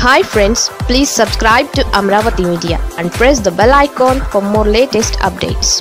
hi friends please subscribe to Amaravati media and press the bell icon for more latest updates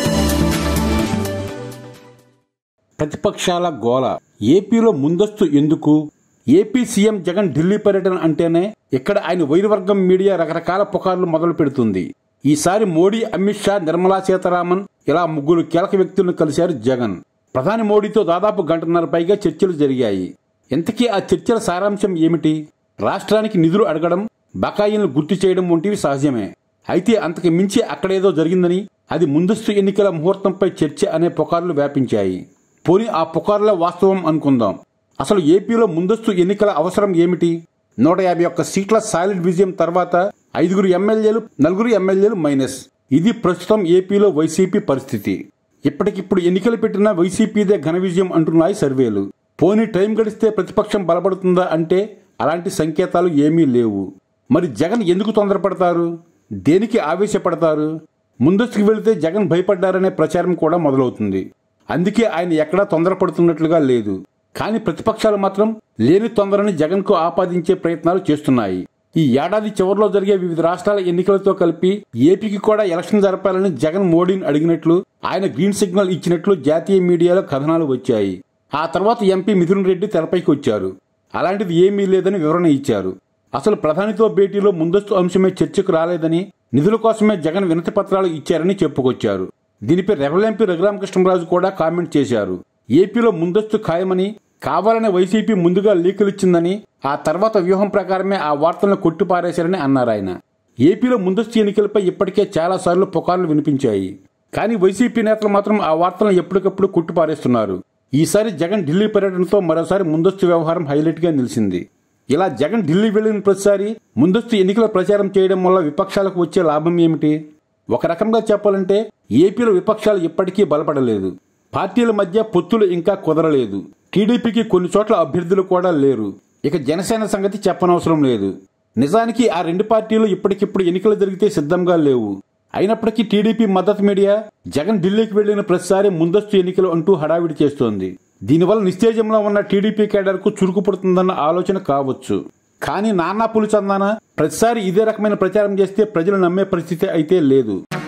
ప్రతిపక్షాల గోల ఏపీలో ముందస్తు ఎందుకు ఏపీ సీఎం జగన్ ఢిల్లీ పర్యటన అంటేనే ఇక్కడ ఆయన వైరువర్గం మీడియా రకరకాల పుకార్లు మొదలు పెడుతుంది ఈసారి మోడీ అమిత్ షా నిర్మలా సీతారామన్ ఇలా ముగ్గురు కీలక వ్యక్తులను కలిశారు జగన్ ప్రధాని మోడీతో దాదాపు గంటన్నర పైగా చర్చలు జరిగాయి ఇంతకీ ఆ చర్చల సారాంశం ఏమిటి రాష్ట్రానికి నిధులు అడగడం బకాయిలను గుర్తు చేయడం వంటివి సహజమే అయితే అంతకు మించి అక్కడేదో జరిగిందని అది ముందస్తు ఎన్నికల ముహూర్తంపై చర్చ అనే పుకార్లు వ్యాపించాయి పోని ఆ పుకార్ల వాస్తవం అనుకుందాం అసలు ఏపీలో ముందస్తు ఎన్నికల అవసరం ఏమిటి నూట యాభై ఒక్క సీట్ల సాలిడ్ విజయం తర్వాత ఐదుగురు ఎమ్మెల్యేలు నలుగురు ఎమ్మెల్యేలు మైనస్ ఇది ప్రస్తుతం ఏపీలో వైసీపీ పరిస్థితి ఇప్పటికిప్పుడు ఎన్నికలు పెట్టిన వైసీపీదే ఘన విజయం అంటున్నాయి సర్వేలు పోనీ టైం గడిస్తే ప్రతిపక్షం బలపడుతుందా అంటే అలాంటి సంకేతాలు ఏమీ లేవు మరి జగన్ ఎందుకు తొందరపడతారు దేనికి ఆవేశపడతారు ముందస్తుకు వెళితే జగన్ భయపడ్డారనే ప్రచారం కూడా మొదలవుతుంది అందుకే ఆయన ఎక్కడా తొందరపడుతున్నట్లుగా లేదు కానీ ప్రతిపక్షాలు మాత్రం లేని తొందరని జగన్కు ఆపాదించే ప్రయత్నాలు చేస్తున్నాయి ఈ ఏడాది చివరిలో జరిగే వివిధ రాష్ట్రాల ఎన్నికలతో కలిపి ఏపీకి కూడా ఎలక్షన్ జరపాలని జగన్ మోడీని అడిగినట్లు ఆయన గ్రీన్ సిగ్నల్ ఇచ్చినట్లు జాతీయ మీడియాలో కథనాలు వచ్చాయి ఆ తర్వాత ఎంపీ మిథున్ రెడ్డి తెరపైకి వచ్చారు అలాంటిది ఏమీ లేదని వివరణ ఇచ్చారు అసలు ప్రధానితో భేటీలో ముందస్తు అంశమే చర్చకు రాలేదని నిధుల కోసమే జగన్ వినతి పత్రాలు ఇచ్చారని చెప్పుకొచ్చారు దీనిపై రెబల్ ఎంపీ రఘురామకృష్ణరాజు కూడా కామెంట్ చేశారు ఏపీలో ముందస్తు ఖాయమని కావాలనే వైసీపీ ముందుగా లీకులిచ్చిందని ఆ తర్వాత వ్యూహం ప్రకారమే ఆ వార్తలను కొట్టిపారేశారని అన్నారు ఆయన ఏపీలో ముందస్తు ఎన్నికలపై ఇప్పటికే చాలాసార్లు పుకార్లు వినిపించాయి కానీ వైసీపీ నేతలు మాత్రం ఆ వార్తలను ఎప్పటికప్పుడు కొట్టిపారేస్తున్నారు ఈసారి జగన్ ఢిల్లీ పర్యటనతో మరోసారి ముందస్తు వ్యవహారం హైలైట్ గా నిలిచింది ఇలా జగన్ ఢిల్లీ వెళ్లిన ప్రతిసారి ముందస్తు ఎన్నికల ప్రచారం చేయడం వల్ల విపక్షాలకు వచ్చే లాభం ఏమిటి ఒక రకంగా చెప్పాలంటే ఏపీలో విపక్షాలు ఇప్పటికీ బలపడలేదు పార్టీల మధ్య పొత్తులు ఇంకా కుదరలేదు టీడీపీకి కొన్ని చోట్ల అభ్యర్థులు కూడా లేరు ఇక జనసేన సంగతి చెప్పనవసరం లేదు నిజానికి ఆ రెండు పార్టీలు ఇప్పటికిప్పుడు ఎన్నికలు జరిగితే సిద్ధంగా లేవు అయినప్పటికీ టీడీపీ మద్దతు మీడియా జగన్ ఢిల్లీకి వెళ్లిన ప్రతిసారి ముందస్తు ఎన్నికలు అంటూ హడావిడి చేస్తోంది దీనివల్ల నిస్తేజంలో ఉన్న టీడీపీ కేడర్కు చురుకు పుడుతుందన్న ఆలోచన కావచ్చు కానీ నానా పులిచందాన ప్రతిసారి ఇదే రకమైన ప్రచారం చేస్తే ప్రజలు నమ్మే పరిస్థితి అయితే లేదు